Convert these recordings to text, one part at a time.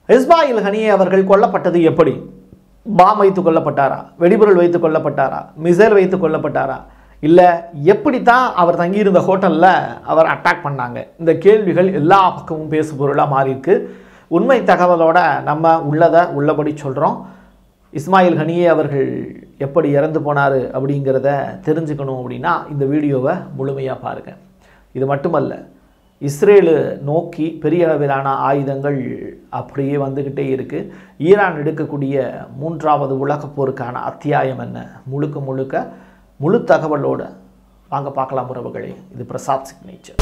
இஸ்மாயில் ஹனியே அவர்கள் கொல்லப்பட்டது எப்படி பாம் வைத்து கொல்லப்பட்டாரா வெடிபொருள் வைத்து கொல்லப்பட்டாரா மிசைல் வைத்து கொல்லப்பட்டாரா இல்லை எப்படித்தான் அவர் தங்கியிருந்த ஹோட்டலில் அவர் அட்டாக் பண்ணாங்க இந்த கேள்விகள் எல்லா பக்கமும் பேசு பொருளாக மாறியிருக்கு உண்மை தகவலோட நம்ம உள்ளதை உள்ளபடி சொல்கிறோம் இஸ்மாயில் ஹனியே அவர்கள் எப்படி இறந்து போனார் அப்படிங்கிறத தெரிஞ்சுக்கணும் அப்படின்னா இந்த வீடியோவை முழுமையாக பாருங்கள் இது மட்டுமல்ல இஸ்ரேலு நோக்கி பெரிய அளவிலான ஆயுதங்கள் அப்படியே வந்துக்கிட்டே இருக்குது ஈரான் எடுக்கக்கூடிய மூன்றாவது உலகப் போருக்கான அத்தியாயம் என்ன முழுக்க முழுக்க முழு தகவலோட வாங்க பார்க்கலாம் உறவுகளே இது பிரசாத் சிக்னேச்சர்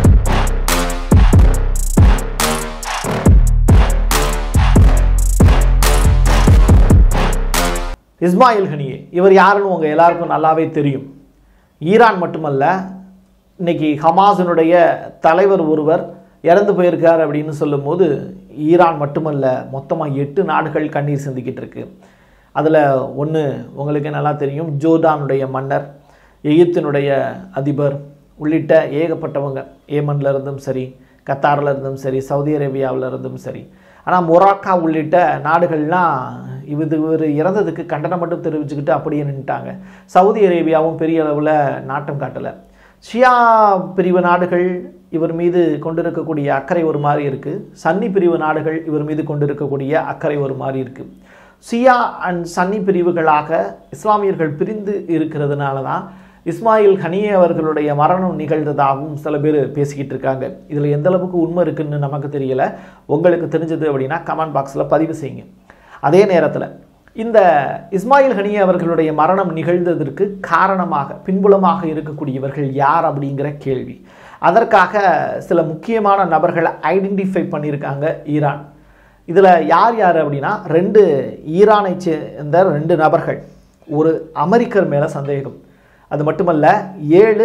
இஸ்மாயில் ஹனியே இவர் யாருன்னு உங்கள் எல்லாருக்கும் நல்லாவே தெரியும் ஈரான் மட்டுமல்ல இன்னைக்கு ஹமாஸினுடைய தலைவர் ஒருவர் இறந்து போயிருக்கார் அப்படின்னு சொல்லும்போது ஈரான் மட்டுமல்ல மொத்தமாக எட்டு நாடுகள் கண்ணீர் சிந்திக்கிட்டு இருக்கு அதில் ஒன்று உங்களுக்கு நல்லா தெரியும் ஜோர்டானுடைய மன்னர் எகிப்தினுடைய அதிபர் உள்ளிட்ட ஏகப்பட்டவங்க ஏமன்ல இருந்தும் சரி கத்தாரில் இருந்தும் சரி சவுதி அரேபியாவில் இருந்தும் சரி ஆனால் மொராக்கா உள்ளிட்ட நாடுகள்லாம் இது இவர் இறந்ததுக்கு கண்டனம் மட்டும் தெரிவிச்சுக்கிட்டு அப்படியே நின்றுட்டாங்க சவுதி அரேபியாவும் பெரிய அளவில் நாட்டம் காட்டலை ஷியா பிரிவு நாடுகள் இவர் மீது கொண்டிருக்கக்கூடிய அக்கறை ஒரு மாதிரி இருக்குது சன்னி பிரிவு நாடுகள் இவர் மீது கொண்டிருக்கக்கூடிய அக்கறை ஒரு மாதிரி இருக்குது ஷியா அண்ட் சன்னி பிரிவுகளாக இஸ்லாமியர்கள் பிரிந்து இருக்கிறதுனால தான் இஸ்மாயில் ஹனியே அவர்களுடைய மரணம் நிகழ்ந்ததாகவும் சில பேர் பேசிக்கிட்டு இருக்காங்க இதில் எந்த அளவுக்கு உண்மை இருக்குன்னு நமக்கு தெரியல உங்களுக்கு தெரிஞ்சது அப்படின்னா கமெண்ட் பாக்ஸில் பதிவு செய்யுங்க அதே நேரத்தில் இந்த இஸ்மாயில் ஹனியே அவர்களுடைய மரணம் நிகழ்ந்ததற்கு காரணமாக பின்புலமாக இருக்கக்கூடியவர்கள் யார் அப்படிங்கிற கேள்வி அதற்காக சில முக்கியமான நபர்களை ஐடென்டிஃபை பண்ணியிருக்காங்க ஈரான் இதில் யார் யார் அப்படின்னா ரெண்டு ஈரானை சேர்ந்த ரெண்டு நபர்கள் ஒரு அமெரிக்கர் மேலே சந்தேகம் அது மட்டுமல்ல ஏழு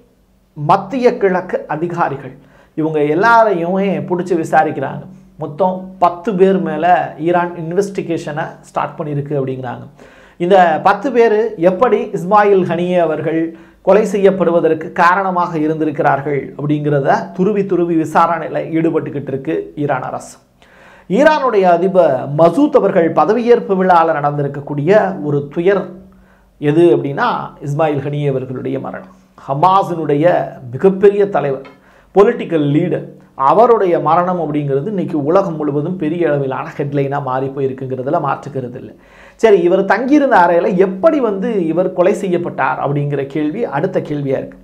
மத்திய கிழக்கு அதிகாரிகள் இவங்க எல்லாரையுமே பிடிச்சி விசாரிக்கிறாங்க மொத்தம் பத்து பேர் மேலே ஈரான் இன்வெஸ்டிகேஷனை ஸ்டார்ட் பண்ணியிருக்கு அப்படிங்கிறாங்க இந்த பத்து பேர் எப்படி இஸ்மாயில் ஹனியே அவர்கள் கொலை செய்யப்படுவதற்கு காரணமாக இருந்திருக்கிறார்கள் அப்படிங்கிறத துருவி துருவி விசாரணையில் ஈடுபட்டுக்கிட்டு இருக்கு ஈரான் அரசு ஈரானுடைய அதிபர் மசூத் அவர்கள் பதவியேற்பு விழாவில் நடந்திருக்கக்கூடிய ஒரு துயர் எது அப்படின்னா இஸ்மாயில் ஹனியே அவர்களுடைய மரணம் ஹமாஸினுடைய மிகப்பெரிய தலைவர் பொலிட்டிக்கல் லீடர் அவருடைய மரணம் அப்படிங்கிறது இன்னைக்கு உலகம் முழுவதும் பெரிய அளவிலான ஹெட்லைனாக மாறி போயிருக்குங்கிறதுல மாற்றுக்கிறது இல்லை சரி இவர் தங்கியிருந்த அறையில் எப்படி வந்து இவர் கொலை செய்யப்பட்டார் அப்படிங்கிற கேள்வி அடுத்த கேள்வியாக இருக்குது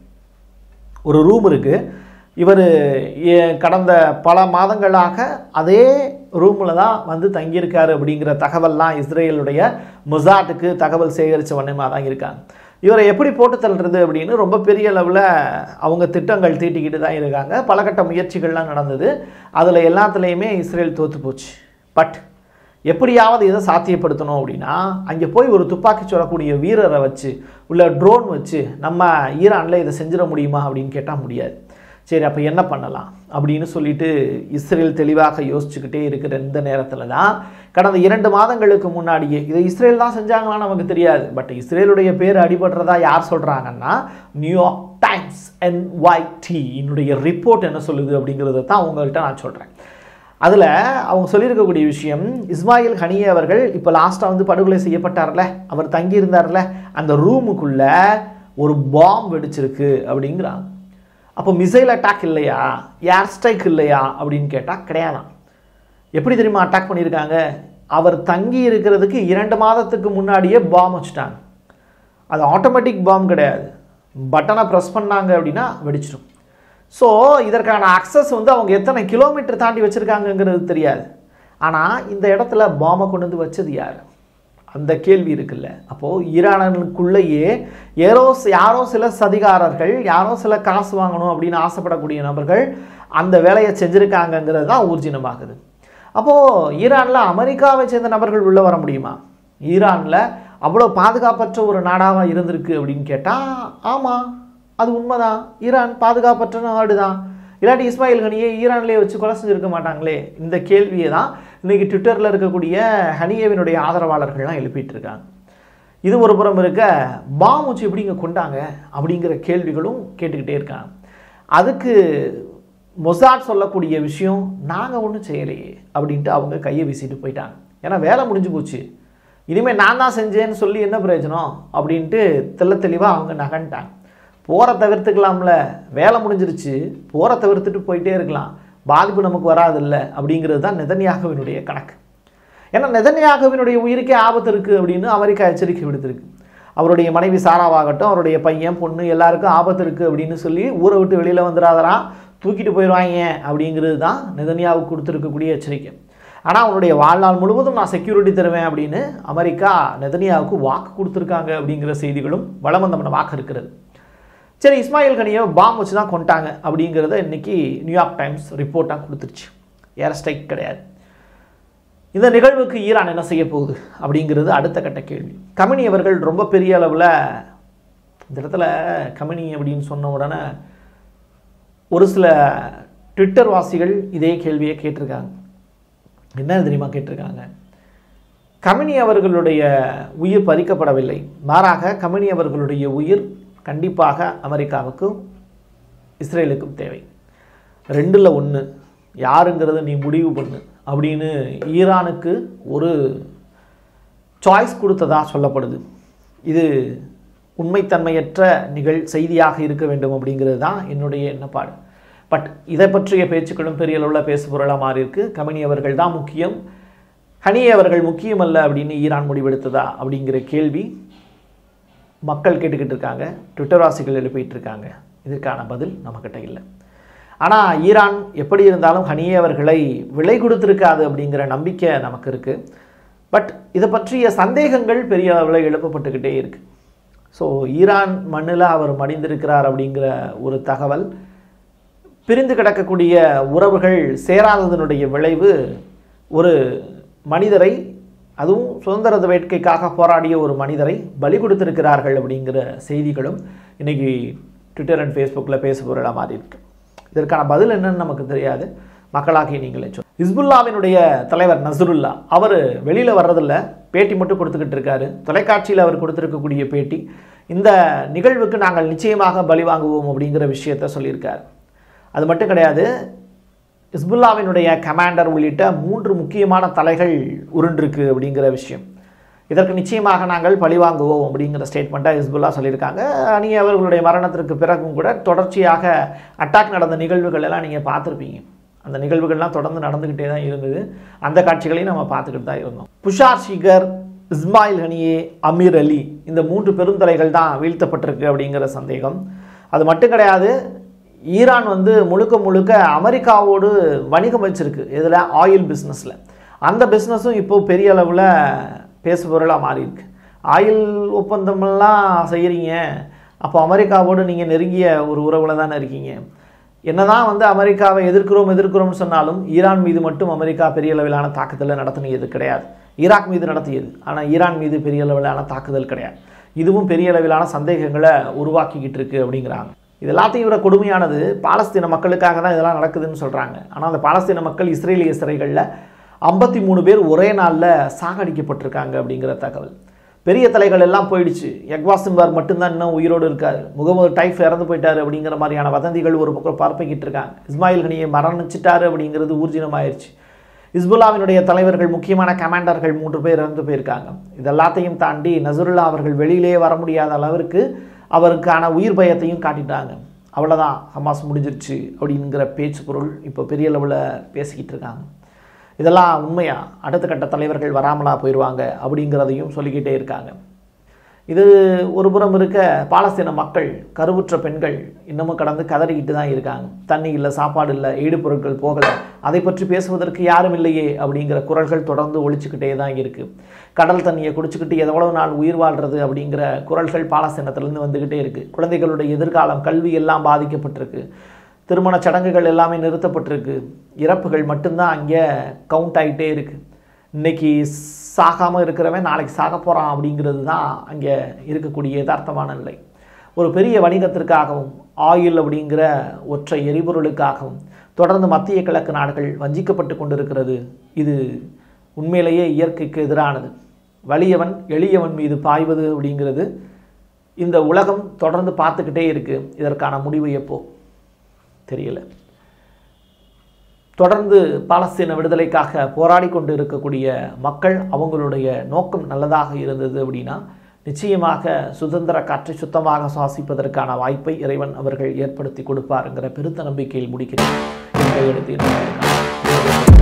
ஒரு ரூம் இருக்குது இவர் கடந்த பல மாதங்களாக அதே ரூமில் தான் வந்து தங்கியிருக்காரு அப்படிங்கிற தகவல்லாம் இஸ்ரேலுடைய மொசாட்டுக்கு தகவல் சேகரித்த வண்ணமாக தான் இருக்காங்க இவரை எப்படி போட்டு தள்ளுறது அப்படின்னு ரொம்ப பெரிய அளவில் அவங்க திட்டங்கள் தீட்டிக்கிட்டு தான் இருக்காங்க பல கட்ட முயற்சிகள்லாம் நடந்தது அதில் எல்லாத்துலேயுமே இஸ்ரேல் தோற்று போச்சு பட் எப்படியாவது இதை சாத்தியப்படுத்தணும் அப்படின்னா அங்கே போய் ஒரு துப்பாக்கி சொல்லக்கூடிய வீரரை வச்சு உள்ள ட்ரோன் வச்சு நம்ம ஈரானில் இதை செஞ்சிட முடியுமா அப்படின்னு கேட்டால் முடியாது சரி அப்போ என்ன பண்ணலாம் அப்படின்னு சொல்லிட்டு இஸ்ரேல் தெளிவாக யோசிச்சுக்கிட்டே இருக்கிற இந்த நேரத்தில் தான் கடந்த இரண்டு மாதங்களுக்கு முன்னாடியே இதை இஸ்ரேல் தான் செஞ்சாங்களான்னு நமக்கு தெரியாது பட் இஸ்ரேலுடைய பேர் அடிபடுறதா யார் சொல்கிறாங்கன்னா New York times N Y T என்னுடைய ரிப்போர்ட் என்ன சொல்லுது அப்படிங்கிறத தான் உங்கள்கிட்ட நான் சொல்கிறேன் அதில் அவங்க சொல்லியிருக்கக்கூடிய விஷயம் இஸ்மாயில் ஹனியே அவர்கள் இப்போ லாஸ்ட்டாக வந்து படுகொலை செய்யப்பட்டார்ல அவர் தங்கியிருந்தார்ல அந்த ரூமுக்குள்ளே ஒரு பாம் வெடிச்சிருக்கு அப்படிங்கிறாங்க அப்போ மிசைல் அட்டாக் இல்லையா ஏர் ஸ்ட்ரைக் இல்லையா அப்படின்னு கேட்டால் கிடையாதான் எப்படி தெரியுமா அட்டாக் பண்ணியிருக்காங்க அவர் தங்கி இருக்கிறதுக்கு இரண்டு மாதத்துக்கு முன்னாடியே பாம் வச்சுட்டாங்க அது ஆட்டோமேட்டிக் பாம் கிடையாது பட்டனை ப்ரெஸ் பண்ணாங்க அப்படின்னா வெடிச்சிடும் ஸோ இதற்கான அக்சஸ் வந்து அவங்க எத்தனை கிலோமீட்டர் தாண்டி வச்சுருக்காங்கங்கிறது தெரியாது ஆனால் இந்த இடத்துல பாமை கொண்டு வந்து வச்சது யார் அந்த கேள்வி இருக்குல்ல அப்போது ஈரானுக்குள்ளேயே ஏதோ யாரோ சில சதிகாரர்கள் யாரோ சில காசு வாங்கணும் அப்படின்னு ஆசைப்படக்கூடிய நபர்கள் அந்த வேலையை செஞ்சுருக்காங்கங்கிறது தான் ஊர்ஜினமாகுது அப்போது ஈரானில் அமெரிக்காவை சேர்ந்த நபர்கள் உள்ளே வர முடியுமா ஈரானில் அவ்வளோ பாதுகாப்பற்ற ஒரு நாடாக இருந்திருக்கு அப்படின்னு கேட்டால் ஆமாம் அது உண்மைதான் ஈரான் பாதுகாப்பற்ற நாடு தான் இல்லாட்டி இஸ்மாயில் கனியை ஈரான்லேயே வச்சு கொலை செஞ்சிருக்க மாட்டாங்களே இந்த கேள்வியை தான் இன்றைக்கி ட்விட்டரில் இருக்கக்கூடிய ஹனியேவினுடைய ஆதரவாளர்கள்லாம் எழுப்பிட்டு இருக்காங்க இது ஒரு புறம் இருக்க பாம் வச்சு எப்படிங்க கொண்டாங்க அப்படிங்கிற கேள்விகளும் கேட்டுக்கிட்டே இருக்காங்க அதுக்கு மொசாட் சொல்லக்கூடிய விஷயம் நாங்கள் ஒன்றும் செய்யலையே அப்படின்ட்டு அவங்க கையை வீசிட்டு போயிட்டாங்க ஏன்னா வேலை முடிஞ்சு போச்சு இனிமேல் நான் தான் செஞ்சேன்னு சொல்லி என்ன பிரயோஜனம் அப்படின்ட்டு தெள்ள தெளிவாக அவங்க நகன்ட்டாங்க போகிற தவிர்த்துக்கலாம்ல வேலை முடிஞ்சிருச்சு போகிற தவிர்த்துட்டு போயிட்டே இருக்கலாம் பாதிப்பு நமக்கு வராதில்ல அப்படிங்கிறது தான் நெதன்யாகவினுடைய கணக்கு ஏன்னா நெதன்யாகவினுடைய உயிருக்கே ஆபத்து இருக்குது அப்படின்னு அமெரிக்கா எச்சரிக்கை விடுத்திருக்கு அவருடைய மனைவி சாராவாகட்டும் அவருடைய பையன் பொண்ணு எல்லாருக்கும் ஆபத்து இருக்குது அப்படின்னு சொல்லி ஊரை விட்டு வெளியில் வந்துடாதரா தூக்கிட்டு போயிடுவாங்க அப்படிங்கிறது தான் நெதன்யாவுக்கு கொடுத்துருக்கக்கூடிய எச்சரிக்கை ஆனால் அவனுடைய வாழ்நாள் முழுவதும் நான் செக்யூரிட்டி தருவேன் அப்படின்னு அமெரிக்கா நெதன்யாவுக்கு வாக்கு கொடுத்துருக்காங்க அப்படிங்கிற செய்திகளும் வளமந்தமான வாக்கு இருக்கிறது சரி இஸ்மாயில் கனியை பாம் வச்சு தான் கொண்டாங்க அப்படிங்கிறத இன்னைக்கு நியூயார்க் டைம்ஸ் ரிப்போர்ட்டாக கொடுத்துருச்சு ஏர் ஸ்ட்ரைக் கிடையாது இந்த நிகழ்வுக்கு ஈரான் என்ன செய்ய போகுது அப்படிங்கிறது அடுத்த கட்ட கேள்வி கமினி அவர்கள் ரொம்ப பெரிய அளவில் இந்த இடத்துல கமினி அப்படின்னு சொன்ன உடனே ஒரு சில ட்விட்டர் வாசிகள் இதே கேள்வியை கேட்டிருக்காங்க என்ன தெரியுமா கேட்டிருக்காங்க கமினி அவர்களுடைய உயிர் பறிக்கப்படவில்லை மாறாக கமினி அவர்களுடைய உயிர் கண்டிப்பாக அமெரிக்காவுக்கும் இஸ்ரேலுக்கும் தேவை ரெண்டில் ஒன்று யாருங்கிறத நீ முடிவு பண்ணு அப்படின்னு ஈரானுக்கு ஒரு சாய்ஸ் கொடுத்ததா சொல்லப்படுது இது உண்மைத்தன்மையற்ற நிகழ் செய்தியாக இருக்க வேண்டும் அப்படிங்கிறது தான் என்னுடைய எண்ணப்பாடு பட் இதை பற்றிய பேச்சுக்களும் பெரிய அளவில் பேசுபொருளாக மாறி இருக்கு கமினி அவர்கள் தான் முக்கியம் ஹனி அவர்கள் முக்கியமல்ல அப்படின்னு ஈரான் முடிவெடுத்ததா அப்படிங்கிற கேள்வி மக்கள் கேட்டுக்கிட்டு இருக்காங்க ட்விட்டர் வாசிகள் எழுப்பிட்டு இருக்காங்க இதற்கான பதில் நம்மக்கிட்ட இல்லை ஆனால் ஈரான் எப்படி இருந்தாலும் ஹனியே அவர்களை விலை கொடுத்துருக்காது அப்படிங்கிற நம்பிக்கை நமக்கு இருக்குது பட் இதை பற்றிய சந்தேகங்கள் பெரிய அளவில் எழுப்பப்பட்டுக்கிட்டே இருக்குது ஸோ ஈரான் மண்ணில் அவர் மடிந்திருக்கிறார் அப்படிங்கிற ஒரு தகவல் பிரிந்து கிடக்கக்கூடிய உறவுகள் சேராததனுடைய விளைவு ஒரு மனிதரை அதுவும் சுதந்திர வேட்கைக்காக போராடிய ஒரு மனிதரை பலி கொடுத்திருக்கிறார்கள் அப்படிங்கிற செய்திகளும் இன்னைக்கு ட்விட்டர் அண்ட் ஃபேஸ்புக்கில் பேசுபொருளாக மாறி இருக்கு இதற்கான பதில் என்னன்னு நமக்கு தெரியாது மக்களாகிய நீங்களே சொல் ஹிஸ்புல்லாவினுடைய தலைவர் நசருல்லா அவர் வெளியில் வர்றதில்ல பேட்டி மட்டும் கொடுத்துக்கிட்டு இருக்காரு தொலைக்காட்சியில் அவர் கொடுத்துருக்கக்கூடிய பேட்டி இந்த நிகழ்வுக்கு நாங்கள் நிச்சயமாக பலி வாங்குவோம் அப்படிங்கிற விஷயத்த சொல்லியிருக்காரு அது மட்டும் கிடையாது ஹிஸ்புல்லாவினுடைய கமாண்டர் உள்ளிட்ட மூன்று முக்கியமான தலைகள் உருண்டிருக்கு அப்படிங்கிற விஷயம் இதற்கு நிச்சயமாக நாங்கள் பழிவாங்குவோம் அப்படிங்கிற ஸ்டேட்மெண்ட்டை ஹிஸ்புல்லா சொல்லியிருக்காங்க அணி அவர்களுடைய மரணத்திற்கு பிறகும் கூட தொடர்ச்சியாக அட்டாக் நடந்த நிகழ்வுகள் எல்லாம் நீங்கள் பார்த்துருப்பீங்க அந்த நிகழ்வுகள்லாம் தொடர்ந்து நடந்துக்கிட்டே தான் இருந்தது அந்த காட்சிகளையும் நம்ம பார்த்துக்கிட்டு தான் இருந்தோம் புஷார் ஷிகர் இஸ்மாயில் ஹனியே அமீர் அலி இந்த மூன்று பெருந்தலைகள் தான் வீழ்த்தப்பட்டிருக்கு அப்படிங்கிற சந்தேகம் அது மட்டும் கிடையாது ஈரான் வந்து முழுக்க முழுக்க அமெரிக்காவோடு வணிகம் வச்சிருக்கு இதில் ஆயில் பிஸ்னஸில் அந்த பிஸ்னஸும் இப்போ பெரிய அளவில் பேசுபொருளாக மாறி இருக்கு ஆயில் ஒப்பந்தமெல்லாம் செய்கிறீங்க அப்போ அமெரிக்காவோடு நீங்கள் நெருங்கிய ஒரு உறவில் தானே இருக்கீங்க என்னதான் வந்து அமெரிக்காவை எதிர்க்கிறோம் எதிர்க்கிறோம்னு சொன்னாலும் ஈரான் மீது மட்டும் அமெரிக்கா பெரிய அளவிலான தாக்குதலை நடத்தினது கிடையாது ஈராக் மீது நடத்தியது ஆனால் ஈரான் மீது பெரிய அளவிலான தாக்குதல் கிடையாது இதுவும் பெரிய அளவிலான சந்தேகங்களை உருவாக்கிக்கிட்டு இருக்கு அப்படிங்கிறாங்க இது எல்லாத்தையும் விட கொடுமையானது பாலஸ்தீன மக்களுக்காக தான் இதெல்லாம் நடக்குதுன்னு சொல்கிறாங்க ஆனால் அந்த பாலஸ்தீன மக்கள் இஸ்ரேலிய சிறைகளில் ஐம்பத்தி மூணு பேர் ஒரே நாளில் சாகடிக்கப்பட்டிருக்காங்க அப்படிங்கிற தகவல் பெரிய தலைகள் எல்லாம் போயிடுச்சு எக்வாசிம்பார் மட்டும்தான் இன்னும் உயிரோடு இருக்காரு முகமது டைஃப் இறந்து போயிட்டாரு அப்படிங்கிற மாதிரியான வதந்திகள் ஒரு பக்கம் பரப்பிக்கிட்டு இருக்காங்க இஸ்மாயில் கனியை மரணிச்சிட்டாரு அப்படிங்கிறது ஊர்ஜினமாயிருச்சு இஸ்புல்லாவினுடைய தலைவர்கள் முக்கியமான கமாண்டர்கள் மூன்று பேர் இறந்து போயிருக்காங்க இதெல்லாத்தையும் தாண்டி நசருல்லா அவர்கள் வெளியிலே வர முடியாத அளவிற்கு அவருக்கான உயிர் பயத்தையும் காட்டிட்டாங்க அவ்வளோதான் ஹமாஸ் முடிஞ்சிருச்சு அப்படிங்கிற பேச்சு பொருள் இப்போ பெரிய அளவில் பேசிக்கிட்டு இருக்காங்க இதெல்லாம் உண்மையா அடுத்த கட்ட தலைவர்கள் வராமலா போயிடுவாங்க அப்படிங்கிறதையும் சொல்லிக்கிட்டே இருக்காங்க இது ஒரு புறம் இருக்க பாலஸ்தீன மக்கள் கருவுற்ற பெண்கள் இன்னமும் கடந்து கதறிக்கிட்டு தான் இருக்காங்க தண்ணி இல்லை சாப்பாடு இல்லை ஈடுபொருட்கள் போகலை அதை பற்றி பேசுவதற்கு யாரும் இல்லையே அப்படிங்கிற குரல்கள் தொடர்ந்து ஒழிச்சுக்கிட்டே தான் இருக்குது கடல் தண்ணியை குடிச்சுக்கிட்டு எவ்வளவு நாள் உயிர் வாழ்றது அப்படிங்கிற குரல்கள் பாலஸ்தீனத்திலேருந்து வந்துக்கிட்டே இருக்குது குழந்தைகளுடைய எதிர்காலம் கல்வி எல்லாம் பாதிக்கப்பட்டிருக்கு திருமண சடங்குகள் எல்லாமே நிறுத்தப்பட்டிருக்கு இறப்புகள் மட்டும்தான் அங்கே கவுண்ட் ஆகிட்டே இருக்குது இன்னைக்கு சாகாமல் இருக்கிறவன் நாளைக்கு சாக போகிறான் அப்படிங்கிறது தான் அங்கே இருக்கக்கூடிய யதார்த்தமான நிலை ஒரு பெரிய வணிகத்திற்காகவும் ஆயில் அப்படிங்கிற ஒற்றை எரிபொருளுக்காகவும் தொடர்ந்து மத்திய கிழக்கு நாடுகள் வஞ்சிக்கப்பட்டு கொண்டிருக்கிறது இது உண்மையிலேயே இயற்கைக்கு எதிரானது வலியவன் எளியவன் மீது பாய்வது அப்படிங்கிறது இந்த உலகம் தொடர்ந்து பார்த்துக்கிட்டே இருக்குது இதற்கான முடிவு எப்போ தெரியல தொடர்ந்து பாலஸ்தீன விடுதலைக்காக போராடி கொண்டு இருக்கக்கூடிய மக்கள் அவங்களுடைய நோக்கம் நல்லதாக இருந்தது அப்படின்னா நிச்சயமாக சுதந்திர காற்றை சுத்தமாக சுவாசிப்பதற்கான வாய்ப்பை இறைவன் அவர்கள் ஏற்படுத்தி கொடுப்பாருங்கிற பெருத்த நம்பிக்கையில் முடிக்கிறேன் இன்றைய எடுத்து